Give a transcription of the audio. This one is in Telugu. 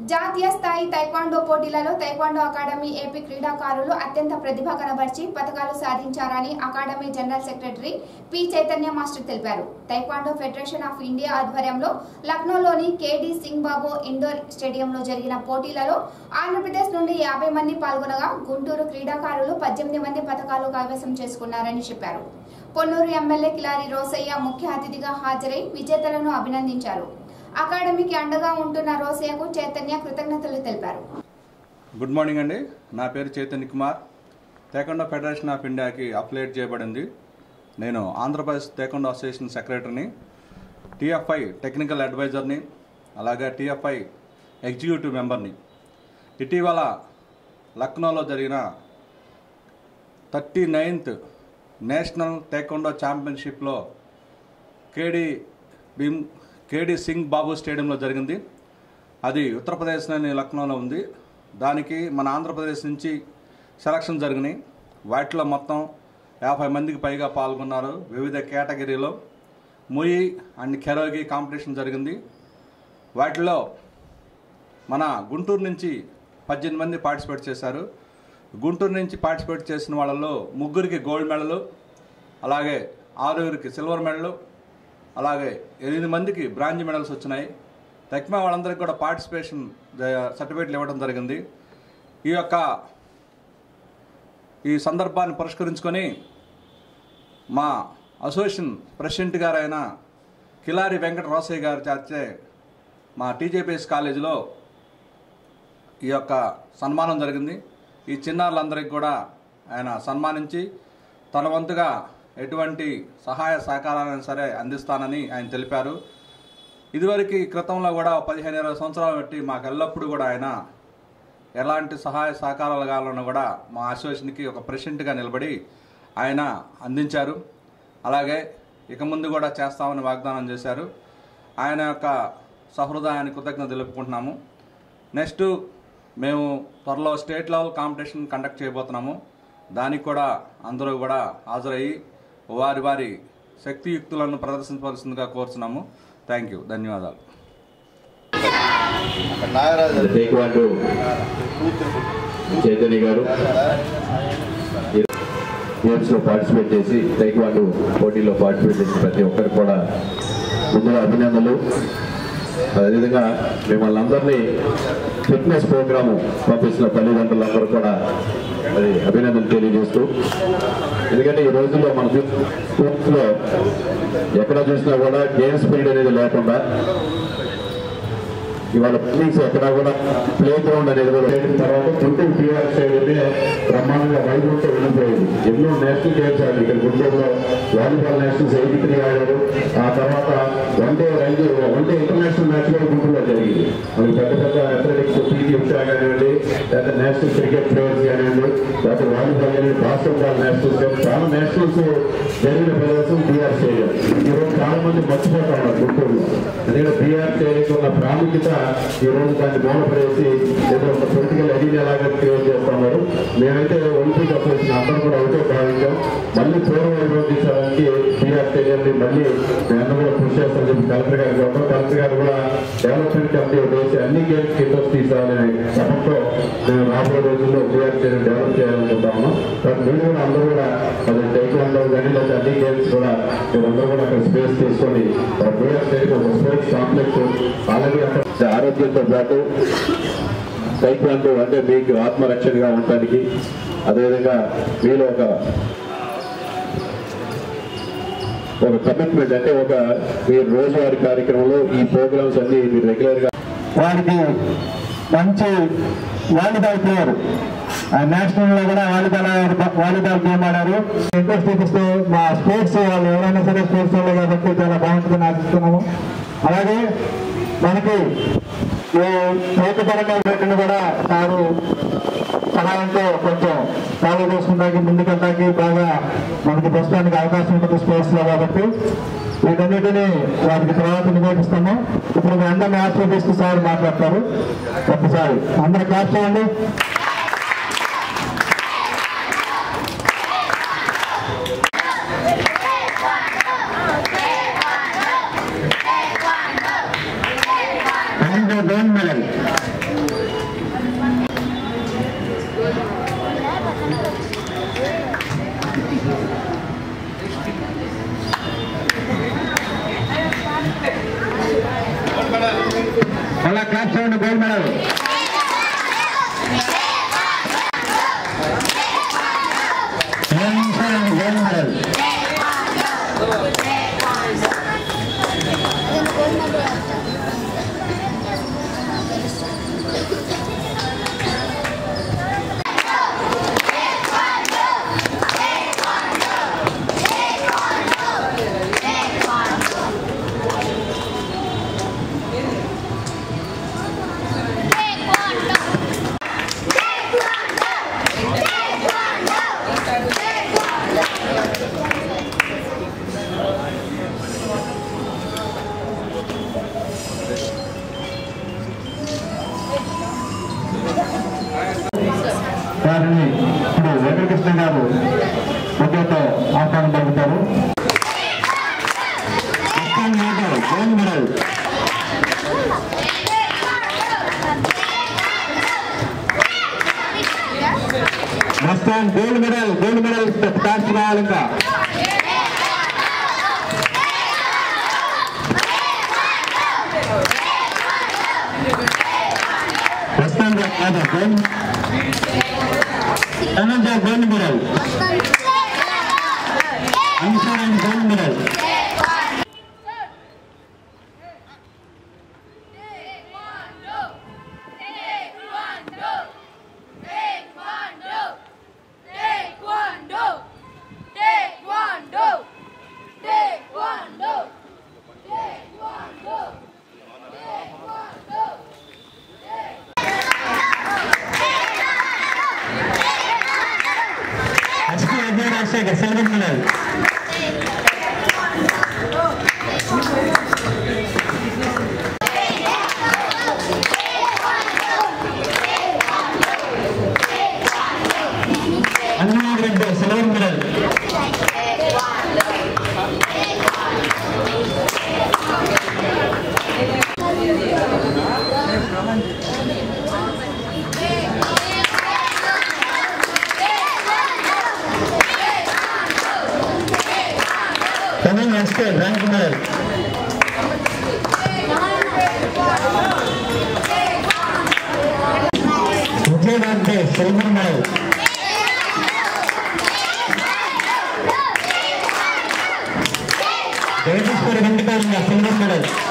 జాతీయ స్థాయి తైక్వాండో పోటీలలో తైక్వాండో అకాడమీ ఏపీ క్రీడాకారులు అత్యంత ప్రతిభ కనబర్చి పథకాలు సాధించారని academy general secretary P Chaitanya master తెలిపారు తైక్వాండో ఫెడరేషన్ ఆఫ్ ఇండియా ఆధ్వర్యంలో లక్నోలోని కేడి సింగ్ బాబు ఇండోర్ స్టేడియంలో జరిగిన పోటీలలో ఆంధ్రప్రదేశ్ నుండి యాభై మంది పాల్గొనగా గుంటూరు క్రీడాకారులు పద్దెనిమిది మంది పథకాలు కైవసం చేసుకున్నారని చెప్పారు పొన్నూరు ఎమ్మెల్యే కిలారి రోసయ్య ముఖ్య అతిథిగా హాజరై విజేతలను అభినందించారు అకాడమీకి అండగా ఉంటున్న రోసయ్యకు చైతన్య కృతజ్ఞతలు తెలిపారు గుడ్ మార్నింగ్ అండి నా పేరు Chaitanya Kumar taekwondo federation of ఇండియాకి అప్లైట్ చేయబడింది నేను ఆంధ్రప్రదేశ్ తేకొండ అసోసియేషన్ సెక్రటరీని టీఎఫ్ఐ టెక్నికల్ అడ్వైజర్ని అలాగే టీఎఫ్ఐ ఎగ్జిక్యూటివ్ మెంబర్ని ఇటీవల లక్నోలో జరిగిన థర్టీ నైన్త్ నేషనల్ టేకొండో ఛాంపియన్షిప్లో కేడి భీమ్ కేడి సింగ్ బాబు స్టేడియంలో జరిగింది అది ఉత్తరప్రదేశ్లోని లక్నోలో ఉంది దానికి మన ఆంధ్రప్రదేశ్ నుంచి సెలక్షన్ జరిగినాయి వాటిలో మొత్తం యాభై మందికి పైగా పాల్గొన్నారు వివిధ కేటగిరీలో ముయి అండ్ కెరోగి కాంపిటీషన్ జరిగింది వాటిలో మన గుంటూరు నుంచి పద్దెనిమిది మంది పార్టిసిపేట్ చేశారు గుంటూరు నుంచి పార్టిసిపేట్ చేసిన వాళ్ళలో ముగ్గురికి గోల్డ్ మెడలు అలాగే ఆరుగురికి సిల్వర్ మెడలు అలాగే ఎనిమిది మందికి బ్రాంజ్ మెడల్స్ వచ్చినాయి తెక్మా వాళ్ళందరికీ కూడా పార్టిసిపేషన్ సర్టిఫికేట్లు ఇవ్వడం జరిగింది ఈ యొక్క ఈ సందర్భాన్ని పురస్కరించుకొని మా అసోసియేషన్ ప్రెసిడెంట్ గారైన కిలారి వెంకట రోసయ్య గారి చేర్చే మా టీజేపీఎస్ కాలేజీలో ఈ యొక్క సన్మానం జరిగింది ఈ చిన్నారులందరికీ కూడా ఆయన సన్మానించి తన వంతుగా ఎటువంటి సహాయ సహకారాలను సరే అందిస్తానని ఆయన తెలిపారు ఇదివరకు క్రితంలో కూడా పదిహేను ఇరవై సంవత్సరాలు బట్టి మాకు ఎల్లప్పుడూ కూడా ఆయన ఎలాంటి సహాయ సహకారాలు కావాలన్నా కూడా మా అసోసియేషన్కి ఒక ప్రెసిడెంట్గా నిలబడి ఆయన అందించారు అలాగే ఇక ముందు కూడా చేస్తామని వాగ్దానం చేశారు ఆయన యొక్క సహృదయాన్ని కృతజ్ఞత తెలుపుకుంటున్నాము నెక్స్ట్ మేము త్వరలో స్టేట్ లెవెల్ కాంపిటీషన్ కండక్ట్ చేయబోతున్నాము దానికి కూడా అందరూ కూడా హాజరయ్యి వారి వారి శక్తియుక్తులను ప్రదర్శించవలసిందిగా కోరుతున్నాము థ్యాంక్ యూ ధన్యవాదాలు టేక్వాండో చైతన్య గారు గేమ్స్ లో పార్టిసిపేట్ చేసి టైక్వాండో పోటీలో పార్టిసిపేట్ చేసిన ప్రతి ఒక్కరికి కూడా ముందుగా అభినందనలు అదేవిధంగా మిమ్మల్ని అందరినీ ఫిట్నెస్ ప్రోగ్రాము పంపిస్తున్న తల్లిదండ్రులందరూ కూడా మరి అభినందనలు తెలియజేస్తూ ఎందుకంటే ఈ రోజుల్లో మన స్కూల్స్ లో ఎక్కడ చూసినా కూడా గేమ్స్ పీరియడ్ అనేది లేకుండా ఇవాళ ప్లీజ్ ఎక్కడ కూడా ప్లే గ్రౌండ్ అనేది కూడా లేని తర్వాత గుంటూరు టీఆర్ స్టేడియం బ్రహ్మాండంగా వైద్యులతో వెళ్ళిపోయింది ఎన్నో నేషనల్ గేమ్స్ ఆడారు ఇక్కడ గుంటూరులో వాలీబాల్ నేషనల్స్ ఎయిటీ త్రీ ఆడారు ఆ తర్వాత వన్ డే రైలు వన్ డే ఇంటర్నేషనల్ మ్యాచ్ కూడా గుంటూరులో జరిగింది మనకి పెద్ద పెద్ద అథ్లెటిక్స్ పీటీ ఉషా కానివ్వండి లేదా నేషనల్ క్రికెట్ ప్లేయర్స్ కానివ్వండి లేదా వాలీబాల్ కానీ బాస్కెట్ బాల్ నేషనల్స్ కానీ చాలా నేషనల్స్ జరిగిన ప్రదేశం బీఆర్ స్టేడియం ఈరోజు చాలా మంది మర్చిపోతా ఉన్నారు గుంటూరులో ఎందుకంటే బీఆర్ స్టేడియం ఉన్న ప్రాముఖ్యత ఈ రోజు దాన్ని మూలపడేసి ఏదో ఒక పొలిటికల్ అడిగిన ఎలాగా క్రియేట్ చేస్తున్నారు మేమైతే ఒలింపిక్ అసోసియేషన్ అందరం కూడా ఒకటే భావించాం మళ్ళీ పూర్వం నిర్వహించడానికి బీఆర్ స్టేడియంని మళ్ళీ మేము కూడా కృషి చేస్తామని చెప్పి కలెక్టర్ గారు చెప్పడం కలెక్టర్ గారు కూడా డెవలప్మెంట్ కమిటీ వేసి అన్ని గేమ్స్ ఇంట్రెస్ట్ తీసుకోవాలనే క్రమంతో మేము రాబోయే రోజుల్లో బీఆర్ స్టేడియం డెవలప్ చేయాలనుకుంటాము బట్ మీరు కూడా అందరూ కూడా అది టైక్వాండో కానీ లేదా అన్ని గేమ్స్ కూడా మీరందరూ కూడా అక్కడ స్పేస్ తీసుకొని బీఆర్ స్టేడియం ఒక స్పోర్ట్స్ కాంప్లెక్స్ ఆల్రెడీ అక్కడ ఆరోగ్యంతో పాటు టైక్వాండో అంటే మీకు ఆత్మరక్షణగా ఉండటానికి అదేవిధంగా మీలో ఒక ఒక కమిట్మెంట్ అంటే ఒక మీ రోజువారీ కార్యక్రమంలో ఈ ప్రోగ్రామ్స్ అన్ని మీరు రెగ్యులర్ గా వాడికి మంచి వాలీబాల్ ప్లేయర్ నేషనల్ లో కూడా వాలీబాల్ వాలీబాల్ గేమ్ ఆడారు ఇంట్రెస్ట్ చూపిస్తూ మా స్పోర్ట్స్ వాళ్ళు ఎవరైనా సరే స్పోర్ట్స్ వాళ్ళు కాబట్టి చాలా బాగుంటుందని ఆశిస్తున్నాము అలాగే మనకి ఈ ఏకపరంగా పెట్టిన కూడా సారు సహాయంతో కొంచెం ఫాలో చేసుకుంటానికి ముందుకెళ్ళడానికి బాగా మనకి ప్రస్తుతానికి అవకాశం ఉంటుంది స్పోర్ట్స్ లో కాబట్టి వీటన్నిటిని వారికి తర్వాత నివేదిస్తాము ఇప్పుడు మీ అందరిని ఆశీర్వదిస్తూ సార్ మాట్లాడతారు ఒకసారి అందరు క్లాస్ చేయండి And the gold medal. Claps చేయండి గోల్డ్ మెడల్ గోల్డ్ మెడల్ వారిని ఇప్పుడు వెంకటకృష్ణ గారు ముద్రతో ఆహ్వానం పలుకుతారు Assam Yadav gold medal Mastan gold medal gold medal start రావాలి ఇంకా Mastan Yadav gold Dhananjaya gold medal insurance gold medal SP Ajay Rajasekhar silver medal Anmol Reddy silver medal Tamil SK rank medal Vijay Bobde silver medal Jagadeeswari Venkataramana silver medal